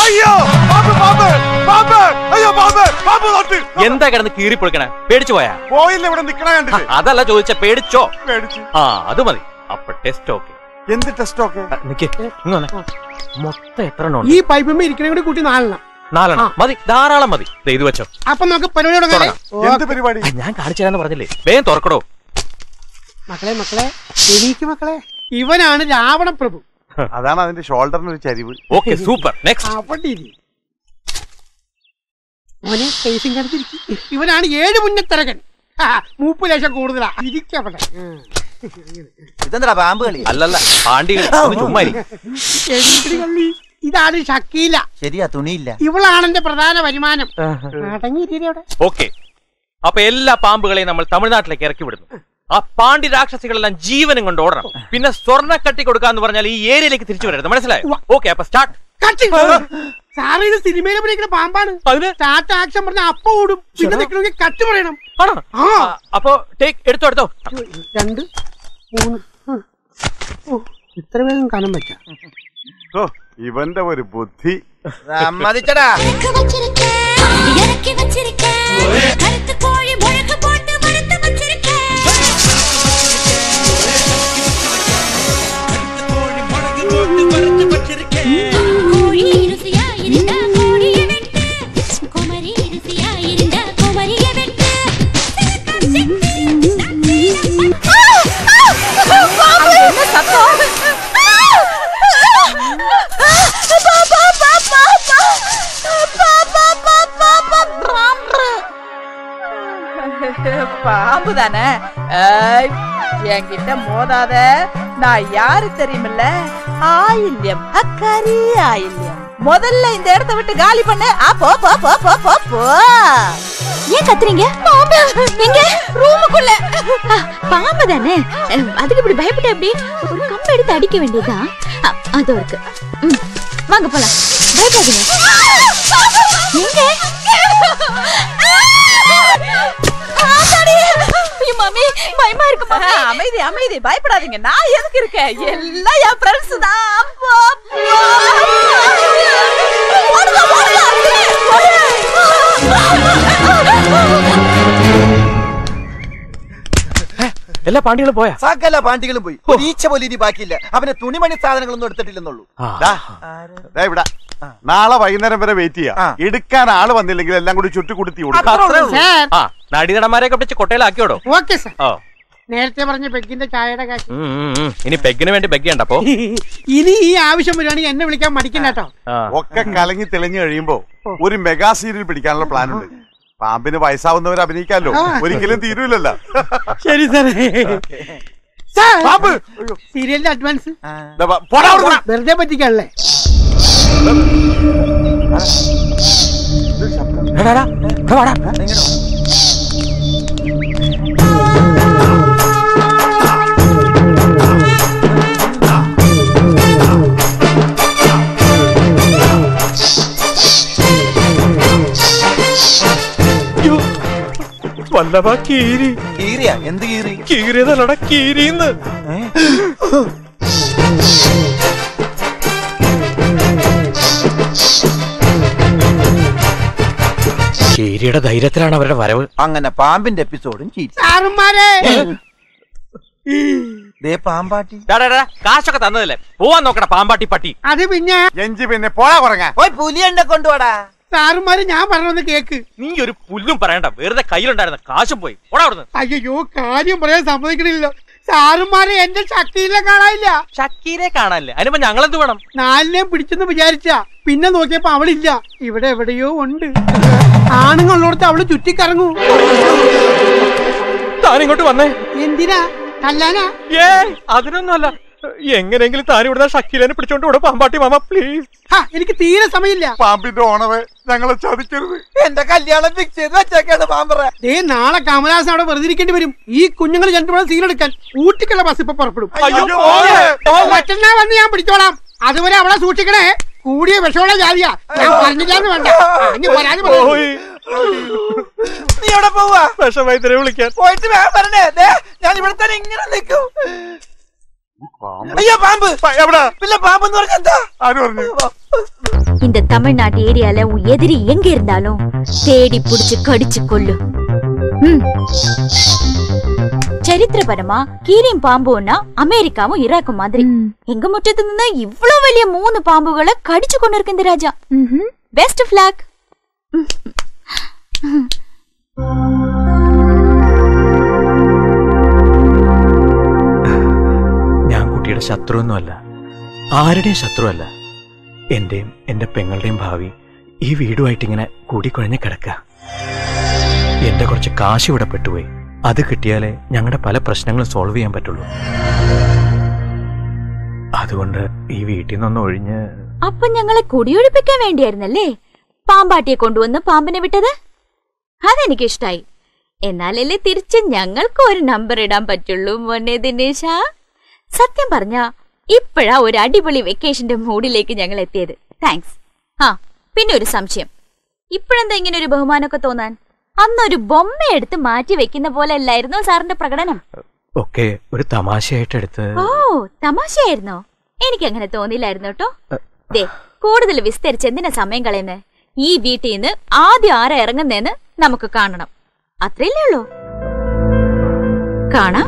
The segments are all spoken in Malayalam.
അയ്യോ പാമ്പ് പാമ്പ് പാമ്പ് അയ്യോ പാമ്പ് പാമ്പ് തൊട്ട് എന്താ കിടന്ന് കീറി പൊളിക്കണേ പേടിച്ചു പോയാ പോയില്ല ഇവിടെ നിക്കണ കണ്ടില്ലേ അതല്ല ചോദിച്ച പേടിച്ചോ പേടിച്ച് ആ അത് മതി അപ്പൊ ടെസ്റ്റ് ഓക്കെ എന്ത് ടെസ്റ്റ് ഒക്കെ നിക്ക് ഇങ്ങ് വന്നേ. മൊത്തം എത്ര എണ്ണം ഈ ഉണ്ട് പൈപ്പുമ്മ ഇരിക്കണ കൂടി കൂട്ടി നാലെണ്ണം നാലെണ്ണം മതി ധാരാളം മതി ദേ ഇത് വെച്ചോ അപ്പൊ നമുക്ക് പരിപാടി തുടങ്ങാം എന്ത് പരിപാടി ആ, ഞാൻ കാണിച്ചു തരാന്ന് പറഞ്ഞില്ലേ വേഗം തുറക്കടോ മക്കളെ മക്കളെ എനിക്ക് മക്കളെ ഇവനാണ് രാവണ പ്രഭു അതാണ് അതിന്റെ ഷോൾഡറിന് ഒരു ചരിവ് ഓക്കെ സൂപ്പർ നെക്സ്റ്റ് അവിടെ ഇരി. മോനെ ഫേസിങ് കണ്ടിരിക്കും ഇവനാണ് ഏഴ് മുന്നത്തരകൻ ആ, മൂപ്പ് ലേശം കൂടുതലാ ഇരിക്കവിടെ ഇതെന്താ പാമ്പ് കളി അല്ലല്ല പാണ്ടികൾ ഒന്ന് ചുമ്മാ ഇരി. എഴുതിരി കള്ളി ഇതാണ് ഷക്കീല ശരിയാ തുണിയില്ല ഇവളാണ് എന്റെ പ്രധാന വരുമാനം അടങ്ങിയിരിക്കടെ അവിടെ ഓക്കെ അപ്പൊ എല്ലാ പാമ്പുകളെയും നമ്മൾ തമിഴ്നാട്ടിലേക്ക് ഇറക്കി വിടുന്നു ആ പാണ്ഡി രാക്ഷസികളെല്ലാം ജീവനും കൊണ്ട് ഓടണം പിന്നെ സ്വർണ്ണ കട്ടി കൊടുക്കാന്ന് പറഞ്ഞാൽ ഈ ഏരിയയിലേക്ക് തിരിച്ചു വരരുത് മനസ്സിലായോ ഓക്കെ അപ്പൊ സ്റ്റാർട്ട് കട്ടി സാറ് ഇത് സിനിമയിൽ അഭിനയിക്കുന്ന പാമ്പാണ് അതിന് സ്റ്റാർട്ട് ആക്ഷൻ പറഞ്ഞ അപ്പ ഓടും പിന്നെ നിൽക്കണമെങ്കിൽ കട്ട് പറയണം ആണോ ആ അപ്പൊ ടേക്ക് എടുത്തോ എടുത്തോ രണ്ട് മൂന്ന് ഉം. ഓ, ഇത്ര വേഗം കനം വെച്ച ഓ ഇവന്റെ ഒരു ബുദ്ധി സമ്മതിച്ചടാ இறக்கி வச்சிருக்கேன் இறக்கி வச்சிருக்கேன் கருத்து கோழி முழக்கு போட்டு வறுத்து வச்சிருக்கேன் கோழி ருசியா இருந்தா கோழியை வெட்டு குமரி ருசியா இருந்தா குமரியை வெட்டு பாம்பு தானே ஏய், என்கிட்ட மோதாத நான் யாரு தெரியுமில்ல ஆயில்யம் அக்கரி ஆயில்யம் முதல்ல இந்த இடத்த விட்டு காலி பண்ணு ஆ, போ போ போ போ போ போ ஏன் கத்துறீங்க பாம்பு எங்க ரூமுக்குள்ள பாம்பு தானே அஹ், அதுக்கு இப்படி பயப்பட்ட எப்படி ஒரு கம்பு எடுத்து அடிக்க வேண்டியதுதான் அ- அதோ இருக்கு ம், வாங்க போலாம் பயப்படாதீங்க எங்க ஆத்தாடி! ஐயோ, மாமி பயமா இருக்கு ஆ, மாமி அமைதி அமைதி பயப்படாதீங்க நான் எதுக்கு இருக்கேன் எல்லாம் என் ஃப்ரெண்ட்ஸ் தான் அப்போ, அப்போ. ஓடுங்க, ஓடுங்க, എല്ലാ പാണ്ടികളും പോയാ സകല പാണ്ടികളും പോയി ഒരു ഈച്ച പോലും ഇനി ബാക്കിയില്ല അവനെ തുണിമണി സാധനങ്ങളൊന്നും എടുത്തിട്ടില്ലെന്നുള്ളൂ ദാ, ദാ ഇവിടെ നാളെ വൈകുന്നേരം വരെ വെയിറ്റ് ചെയ്യാം ആ. എടുക്കാൻ ആള് വന്നില്ലെങ്കിൽ എല്ലാം കൂടി ചുറ്റി കൊടുത്തി കൊടുക്കാം അത്രേ ഉള്ളൂ. സാർ ആ നടീനടന്മാരെയൊക്കെ പിടിച്ച് കൊട്ടയിലാക്കിയോടോ ഓക്കെ സാർ ഓ നേരത്തെ പറഞ്ഞ പെക്കിന്റെ ചായയുടെ കാശ് ഉം, ഉം, ഉം. ഇനി പെഗിന് വേണ്ടി ബെഗ്ഗണ്ട അപ്പോ ഇനി ഈ ആവശ്യം വരികയാണെങ്കിൽ എന്നെ വിളിക്കാൻ മടിക്കണ്ട കേട്ടോ ആ. ഒക്കെ കലങ്ങി തെളിഞ്ഞു കഴിയുമ്പോ ഒരു മെഗാ സീരിയൽ പിടിക്കാനുള്ള പ്ലാൻ ഉണ്ട് പാമ്പിന് വയസ്സാവുന്നവർ അഭിനയിക്കാമല്ലോ ഒരിക്കലും തീരൂലല്ലോ ശരി സാറേ സാർ പാമ്പ് സീരിയലിന്റെ അഡ്വാൻസ് ദാ വാ, പോടാ അവിടുന്ന്. വെറുതെ പറ്റിക്കല്ലേ എടാ, എടാ, ഇവിടെ വാടാ. അയ്യോ, വല്ലഭ കീരി കീറിയ എന്ത് കീറി കീറിയതല്ലടാ കീരിന്ന് കീരിയുടെ ധൈര്യത്തിലാണ് അവരുടെ വരവ് അങ്ങനെ പാമ്പിന്റെ എപ്പിസോഡും ചീറ്റി സാറുമാരെ ദേ പാമ്പാട്ടി ഡാ, ഡാ, ഡാ, കാശൊക്കെ തന്നതല്ലേ പോവാൻ നോക്കട പാമ്പാട്ടി പട്ടി അത് പിന്നെ എഞ്ചി പിന്നെ പോടാ കുറങ്ങ ഓയ് പുലിയണ്ട കൊണ്ടുപോടാ സാറുമാര് ഞാൻ പറഞ്ഞൊന്ന് കേക്ക് നീ ഒരു പുല്ലും പറയണ്ട വെറുതെ കയ്യിലുണ്ടായിരുന്ന കാശും പോയി ഓടാ അവിടുന്ന് അയ്യോ കാര്യം പറയാൻ സമ്മതിക്കണില്ലല്ലോ സാറുമാരെ എന്റെ ശക്തിയിലെ കാണാനില്ല ഷക്കീരെ കാണാനല്ലേ അതിനിപ്പോ ഞങ്ങളെന്ത് വേണം നാലിനെയും പിടിച്ചെന്ന് വിചാരിച്ച പിന്നെ നോക്കിയപ്പോ അവളില്ല ഇവിടെ എവിടെയോ ഉണ്ട് ആണുങ്ങളുള്ളടത്ത് അവള് ചുറ്റിക്കറങ്ങൂ താനിങ്ങോട്ട് വന്നേ എന്തിനാ കല്ലാനാ ഏ അതിനൊന്നുമല്ല എങ്ങനെയെങ്കിലും താൻ ഇവിടുന്ന് ഷക്കീലിനെ പിടിച്ചോണ്ട് ഇവിടെ പാമ്പാട്ടി മാമ പ്ലീസ് ഹാ എനിക്ക് തീരെ സമയമില്ല പാമ്പിന്റെ ഓണവേ ഞങ്ങളെ ചതിക്കരുത് എന്റെ കല്യാണം ഫിക്സ് ചെയ്ത് വെച്ചേക്കാണ് പാമ്പറ ദേ നാളെ കമലഹാസൻ അവിടെ വെറുതെ ഇരിക്കേണ്ടി വരും ഈ കുഞ്ഞുങ്ങൾ രണ്ടുപേരും സീലെടുക്കാൻ ഊട്ടിക്കുള്ള ബസ് ഇപ്പൊ പുറപ്പെടും അയ്യോ, പോകേ. മറ്റന്നാ വന്ന് ഞാൻ പിടിച്ചോളാം അതുവരെ അവളെ സൂക്ഷിക്കണേ കൂടിയ വിഷമുള്ള ജാതിയാ ഞാൻ പറഞ്ഞില്ലാന്ന് വേണ്ട ആ, ഇനി വരാതെ പറയാം. പോയി നീ എവിടെ പോവാ വിഷമയത്തിനെ വിളിക്കാൻ പോയിട്ട് വേഗം വരണേ ദേ, ഞാൻ ഇവിടെ തന്നെ ഇങ്ങനെ നിൽക്കും പാമ്പ് അയ്യോ പാമ്പ് എവിടെ പിന്നെ പാമ്പ് എന്ന് പറഞ്ഞ എന്താ ആര് പറഞ്ഞു இந்த தமிழ்நாட்டு ஏரியால உன் எதிரி எங்க இருந்தாலும் தேடி புடிச்சு கடிச்சு கொள்ளு ம். ചരിത്രപരമാ കീരിയും പാമ്പുന്ന അമേരിക്കാവും ഇറാഖും മാതിരി എങ്ക മുറ്റത്ത് നിന്ന് ഇവ്വളോ വലിയ മൂന്ന് പാമ്പുകളെ കടിച്ചു കൊണ്ടിരിക്കുന്ന രാജ ബെസ്റ്റ് ഓഫ് ലാക്ക് ഞാൻ കുട്ടിയുടെ ശത്രുവൊന്നുമല്ല ആരുടെയും ശത്രുവല്ല എന്റെയും എന്റെ പെങ്ങളുടെയും ഭാവി ഈ വീടുമായിട്ട് ഇങ്ങനെ കൂടിക്കുഴഞ്ഞ് കിടക്കുക എന്റെ കുറച്ച് കാശ് ഇവിടെ പെട്ടുപോയി അത് കിട്ടിയാലേ ഞങ്ങളുടെ പല പ്രശ്നങ്ങളും സോൾവ് ചെയ്യാൻ പറ്റുള്ളൂ അതുകൊണ്ട് ഈ വീട്ടിൽ നിന്നൊന്ന് ഒഴിഞ്ഞ് അപ്പൊ ഞങ്ങളെ കുടിയൊഴിപ്പിക്കാൻ വേണ്ടിയായിരുന്നല്ലേ പാമ്പാട്ടിയെ കൊണ്ടുവന്ന് പാമ്പിനെ വിട്ടത് അതെനിക്ക് ഇഷ്ടായി എന്നാലല്ലേ തിരിച്ച് ഞങ്ങൾക്ക് ഒരു നമ്പർ ഇടാൻ പറ്റുള്ളൂ മോനെ ദിനേശ സത്യം പറഞ്ഞ ഇപ്പോഴാ ഒരു അടിപൊളി വെക്കേഷന്റെ മൂഡിലേക്ക് ഞങ്ങൾ എത്തിയത് താങ്ക്സ് ആ പിന്നെ ഒരു സംശയം ഇപ്പോഴെന്താ ഇങ്ങനെ ഒരു ബഹുമാനമൊക്കെ തോന്നാൻ അന്നൊരു ബൊമ്മ എടുത്ത് മാറ്റി വെക്കുന്ന പോലെ അല്ലായിരുന്നോ സാറിന്റെ പ്രകടനം ഒക്കെ ഒരു തമാശയായിട്ട് എടുത്ത് ഓ തമാശയായിരുന്നോ എനിക്ക് അങ്ങനെ തോന്നിയില്ലായിരുന്നു കേട്ടോ ദേ കൂടുതൽ വിസ്തരിച്ച് എന്തിനാ സമയം കളയുന്നത് ഈ വീട്ടിൽ നിന്ന് ആദ്യം ആരാ ഇറങ്ങുന്നേന്ന് നമുക്ക് കാണണം അത്രയല്ലേ ഉള്ളൂ കാണാം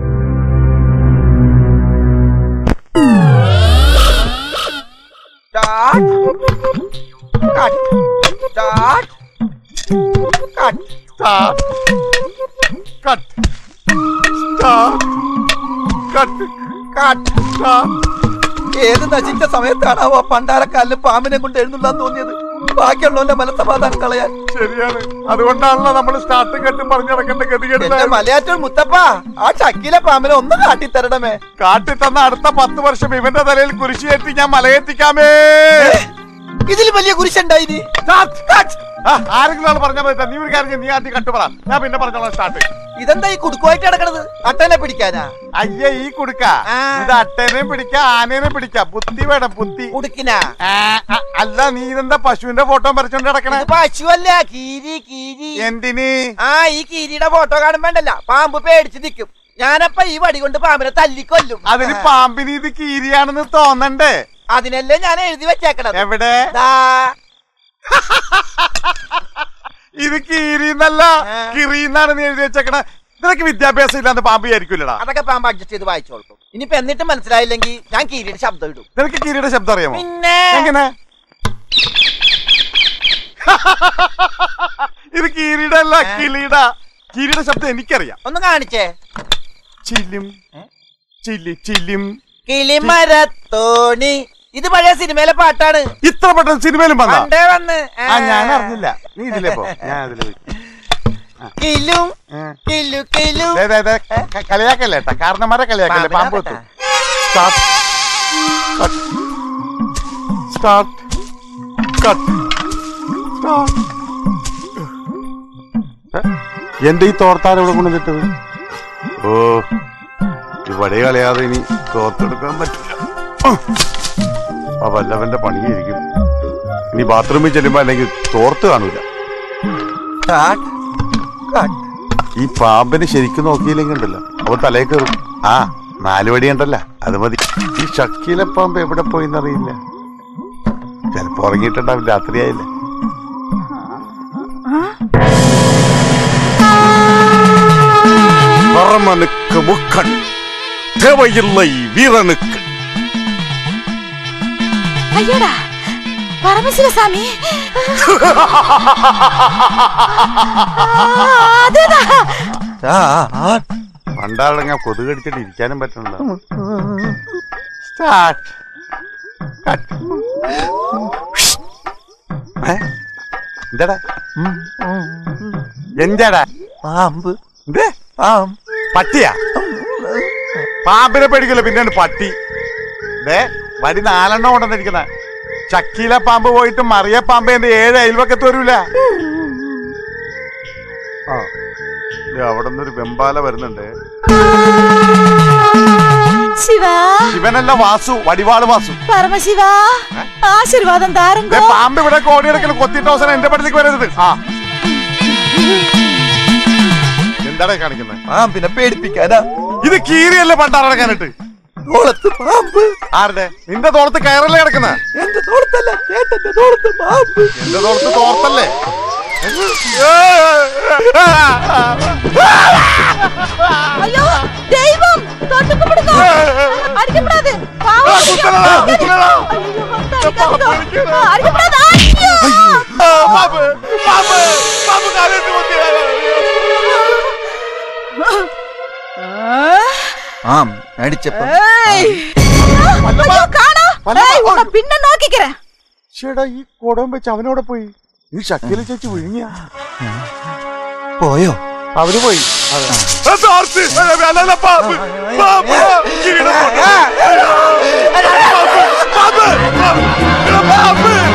Start. Cut. Start. Cut. കാട്ട്. Start. ഏത് നശിച്ച സമയത്താണാവോ പണ്ടാരക്കാലിന് പാമ്പിനെ കൊണ്ട് എഴുന്നള്ളാൻ തോന്നിയത് ബാക്കിയുള്ളവന്റെ മനസ്സമാധാനം കളയാൻ ശരിയാണ് അതുകൊണ്ടാണല്ലോ നമ്മൾ സ്റ്റാർട്ടും കെട്ടും പറഞ്ഞു നടക്കേണ്ട എന്റെ ഗതികേടില്ല മലയാറ്റൂർ മുത്തപ്പ ആ ചക്കിലെ പാമ്പിനെ ഒന്ന് കാട്ടിത്തരണമേ കാട്ടി തന്ന അടുത്ത പത്ത് വർഷം ഇവന്റെ തലയിൽ കുരിശിയേറ്റി ഞാൻ മലയെത്തിക്കാമേ ഇതിൽ വലിയ കുരിശുണ്ടായിനി Start. Cut. ആ, ആരെങ്കിലും ആൾ പറഞ്ഞാൽ മതി നീ ഒരു കാര്യം ചെയ്യ്, നീ ആദ്യം കട്ട് പറ ഞാൻ പിന്നെ പറഞ്ഞോളാം സ്റ്റാർട്ട് ഇതെന്താ ഈ കുടുക്കുമായിട്ട് കിടക്കണത് അട്ടനെ പിടിക്കാനാ അയ്യേ ഈ കുടുക്ക ആ. ഇത് അട്ടേനെ പിടിക്കാം ആനേനെ പിടിക്കാം ബുദ്ധി വേണം ബുദ്ധി കുടുക്കിനാ ആ, ആ, അല്ല നീ ഇതെന്താ പശുവിന്റെ ഫോട്ടോ വരച്ചോണ്ട് കിടക്കണേ ഇത് പശുവല്ല കീരി കീരി എന്തിന് ആ ഈ കീരിയുടെ ഫോട്ടോ കാണുമ്പോണ്ടല്ല പാമ്പ് പേടിച്ച് നിൽക്കും ഞാനപ്പ ഈ വടി കൊണ്ട് പാമ്പിനെ തല്ലിക്കൊല്ലും അതിന് പാമ്പിന് ഇത് കീരിയാണെന്ന് തോന്നണ്ടേ അതിനല്ലേ ഞാൻ എഴുതി വെച്ചേക്കണത് എവിടെ ദാ. ഇത് കീരിന്നല്ല ആ. കിറിന്നാണ് നീ എഴുതി വെച്ചേക്കണ നിനക്ക് വിദ്യാഭ്യാസം ഇല്ലാന്ന് പാമ്പ് വിചാരിക്കൂലടാ അതൊക്കെ പാമ്പ് അഡ്ജസ്റ്റ് ചെയ്ത് വായിച്ചോളൂ ഇനിയിപ്പോ എന്നിട്ട് മനസ്സിലായില്ലെങ്കിൽ ഞാൻ കീരിയുടെ ശബ്ദം ഇടും നിനക്ക് കീരിയുടെ ശബ്ദം അറിയാമോ പിന്നെ എങ്ങനെ ഇത് കീരിയുടെ അല്ല ആ. കിളിയുടെ കീരിയുടെ ശബ്ദം എനിക്കറിയാം ഒന്ന് കാണിച്ചേ ചില്ലും ചില്ലി ചില്ലും കിളിമരത്തോണി ഇത് പഴയ സിനിമയിലെ പാട്ടാണ് ഇത്ര പെട്ടെന്ന് സിനിമയിലും വന്നാ പണ്ടേ വന്ന് ആ ഞാൻ അറിഞ്ഞില്ല നീ ഇതിലേ പോ ഞാൻ അതില് പോയി. കിലും ആ. കിലു കിലു ദേ, ദേ, ദേ, ക- കളിയാക്കല്ലേ ട്ടാ. കാരണന്മാരെ കളിയാക്കല്ലേ പാമ്പ് പാമ്പിനെ കുത്തും start cut start cut start എന്റെ ഈ തോർത്താൻ ഇവിടെ കൊണ്ടുവന്നിട്ടത് ഓ ഇവിടെ കളയാതെ ഇനി തോർത്തെടുക്കാൻ പറ്റില്ല ആ വല്ലവന്റെ പണിയായിരിക്കും ഇനി ബാത്റൂമിൽ ചെല്ലുമ്പോ അല്ലെങ്കിൽ തോർത്ത് കാണൂല കാട്ട്, കാട്ട്. ഈ പാമ്പിന് ശരിക്കും നോക്കിയില്ലെങ്കിൽ ഉണ്ടല്ലോ അവൻ തലയിൽ കയറും ആ നാല് വടി ഉണ്ടല്ല അത് മതി ഈ ഷക്കീലെ പാമ്പ് എവിടെ പോയിന്നറിയില്ല ചിലപ്പോ ഉറങ്ങിയിട്ടുണ്ടാവും രാത്രിയായില്ല പറമനുക്ക് മുക്കൺ தேவையில்லை வீரனுக்கு അയ്യോടാ പരമശിവസ്വാമി അതേതാ പണ്ടാളങ്ങ കൊതുകടിച്ചിട്ട് ഇരിക്കാനും പറ്റണല്ലോ സ്റ്റാർട്ട് എന്താടാ എന്താടാ പാമ്പ് എന്തേ പാമ്പ് പട്ടിയാ പാമ്പിനെ പേടിക്കില്ല പിന്നെയാണ് പട്ടി ദേ വടി നാലെണ്ണം കൊണ്ടെന്നിരിക്കുന്ന ചക്കിയിലെ പാമ്പ് പോയിട്ട് മറിയ പാമ്പ് എന്റെ ഏഴ് അയൽവക്കത്ത് വരൂല ആ ദേ അവിടെ നിന്നൊരു വെമ്പാല വരുന്നുണ്ട് ശിവ ശിവനല്ല വാസു വടിവാള് വാസു പരമശിവ ആശീർവാദം ദേ താരങ്കോ പാമ്പ് ഇവിടെ കോടിയെടുക്കൽ കൊത്തിയിട്ട് അവസാനം എന്റെ പടത്തേക്ക് വരരുത് ആ എന്താണ് കാണിക്കുന്നത് പാമ്പിനെ പേടിപ്പിക്കാനാ ഇത് കീരിയല്ലേ പണ്ടാറടക്കാനിട്ട് തോളത്ത് പാമ്പ് ആരുടെ നിന്റെ തോളത്ത് കയറല്ലേ കിടക്കുന്ന എന്റെ തോളത്തല്ല ചേട്ടന്റെ തോളത്ത് പാമ്പ് എന്റെ തോളത്ത് തോർത്തല്ലേ ஐயோ தெய்வம் தொட்டு கும்பிடுங்க அடிக்கப்படாது பாவம் കുത്തലടാ, കുത്തലടാ. ஐயோ, அடிக்காதீங்க. ஆ, அடிக்கப்படாது ஐயோ പാമ്പ് പാമ്പ് പാമ്പ് കാലിട്ട് കുത്തിയതാ. ആം അടിച്ചപ്പോ ஏய் ஐயோ காணா ஏய் உன்னை பின்ன நோக்கிக்கிறேன் ചേടാ ഈ കുടം വെച്ച് അവനോടെ പോയി ഈ ശക്തിയിലെ ചേച്ചി വിഴുങ്ങിയ പോയോ അവര് പോയി തോർത്ത് അല്ലല്ല പാമ്പ് പാമ്പ് കീഴ പാമ്പ് പാമ്പ് പാമ്പ്